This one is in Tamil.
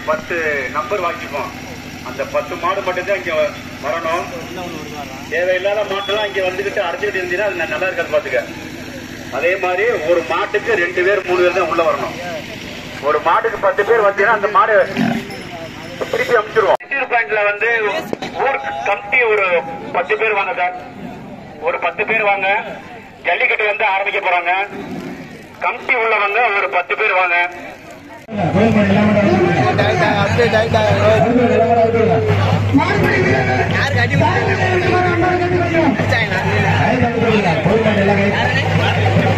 பத்து நம்பர் வாங்கிப்போம் அந்த பத்து மாடு மட்டும்தான் இங்க வரணும் தேவையில்லாத மாட்டெல்லாம் இங்க வந்துகிட்டு அடைச்சிக்கிட்டு இருந்தீங்கன்னா அது நல்லா இருக்காது பாத்துக்க அதே மாதிரி ஒரு மாட்டுக்கு ரெண்டு பேர் மூணு பேர் தான் உள்ள வரணும் ஒரு மாட்டுக்கு பத்து பேர் வந்தீங்கன்னா அந்த மாடு திருப்பி அனுப்பிச்சிருவோம் இன்டீரியர் பாயிண்ட்ல வந்து ஊர் கமிட்டி ஒரு பத்து பேர் வாங்க சார் ஒரு பத்து பேர் வாங்க ஜல்லிக்கட்டு வந்து ஆரம்பிக்க போறாங்க கமிட்டி உள்ளவங்க ஒரு பத்து பேர் வாங்க அப்டேட் ஆயிட்டாங்க யாருக்கு அடி